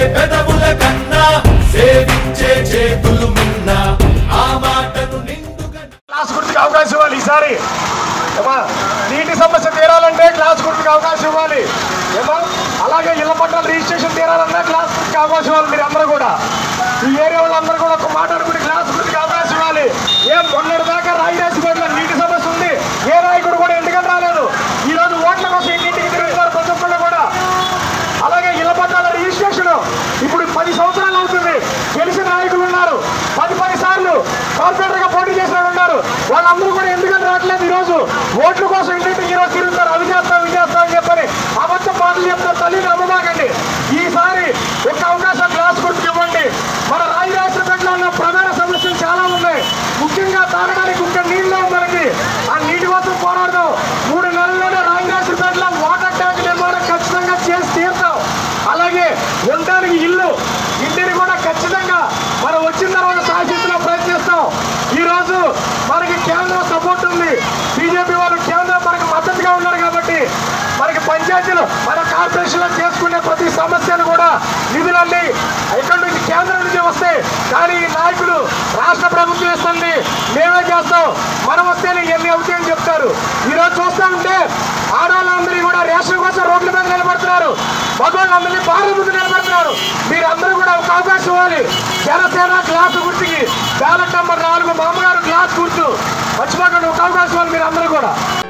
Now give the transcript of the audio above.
పెదవుల కన్నా సేవించే చేతులు మిన్న ఆ మాటను నిండుగా క్లాస్ గుర్తుకి అవకాశం ఇవ్వాలి ఈసారి ఏమా నీటి సమస్య తీరాలంటే క్లాస్ గుర్తుకి అవకాశం ఇవ్వాలి ఏమా అలాగే ఇళ్ల పట్టాల రిజిస్ట్రేషన్ తీరాలన్నా క్లాస్ గుర్తుకి అవకాశం ఇవ్వాలి మీరు అందరూ కూడా ఈ ఏరియా వాళ్ళందరూ కూడా ఒక మాట అనుకుని క్లాస్ గుర్తుకి అవకాశం ఇవ్వాలి ఏం మొన్నటి దాకా రాయిరాసిపేటలో నీటి సమస్య ఉంది ఏ నాయకుడు కూడా ఎందుకని రాలేదు ఈ రోజు ఓట్ల కోసం ఇంటింటికి తిరుగుతున్నారు ప్రతి ఒక్కళ్ళు కూడా అలాగే ఇళ్ల పట్టాల రిజిస్ట్రేషన్ ఇప్పుడు పది సంవత్సరాలు అవుతుంది గెలిచిన నాయకులు ఉన్నారు పది పది సార్లు కార్పొరేటర్ గా పోటీ చేసిన వాళ్ళు ఉన్నారు వాళ్ళందరూ కూడా ఎందుకని రావట్లేదు ఈ రోజు ఓట్ల కోసం ఇంటింటికి ఈ రోజు తిరుగుతారు అవి చేస్తాం ఇవి చేస్తాం అని చెప్పని అబద్ధం మాటలు చెప్తారు తల్లి నమ్మబాకండి ఈసారి ఒక అవకాశం క్లాస్ గుర్తుకు ఇవ్వండి మన రాయి రాష్ట్రపేటలో ఉన్న ప్రధాన సమస్యలు చాలా ఉన్నాయి ముఖ్యంగా తాగడానికి ఇంకా నీళ్ళు మనకి ఆ నీటి కోసం పోరాడదాం మూడు నెలల్లోనే రాయి రాష్ట్రపేటలో వాటర్ ట్యాంక్ నిర్మాణం ఖచ్చితంగా చేసి తీరుతాం అలాగే ఉండడానికి ఇల్లు ఇంటిని కూడా ఖచ్చితంగా మనం వచ్చిన తర్వాత సాధించడం ప్రయత్నిస్తాం ఈ రోజు మనకి కేంద్రం సపోర్ట్ ఉంది బీజేపీ వాళ్ళు కేంద్రం మనకి మద్దతుగా ఉన్నారు కాబట్టి మనకి పంచాయతీలు మన కార్పొరేషన్లో చేసుకునే ప్రతి సమస్యను కూడా నిధులన్నీ ఎక్కడి నుంచి కేంద్రం నుంచి వస్తాయి కానీ ఈ నాయకులు రాష్ట్ర ప్రభుత్వం ఇస్తుంది మేమే చేస్తాం మనం వస్తేనే ఎన్ని అవుతాయని చెప్తారు ఈ రోజు చూస్తా ఉంటే ఆడవాళ్ళందరూ కూడా రేషన్ కోసం రోడ్ల మీద నిలబడుతున్నారు మగవాళ్ళందరినీ బాగా ముందు నిలబడుతున్నారు మీరందరూ కూడా ఒక అవకాశం ఇవ్వాలి జనసేన గ్లాసు గుర్తుకి బ్యాలెట్ నెంబర్ నాలుగు మామగారు గ్లాస్ గుర్తు మర్చిపోకండి ఒక అవకాశం ఇవ్వాలి మీరు అందరూ కూడా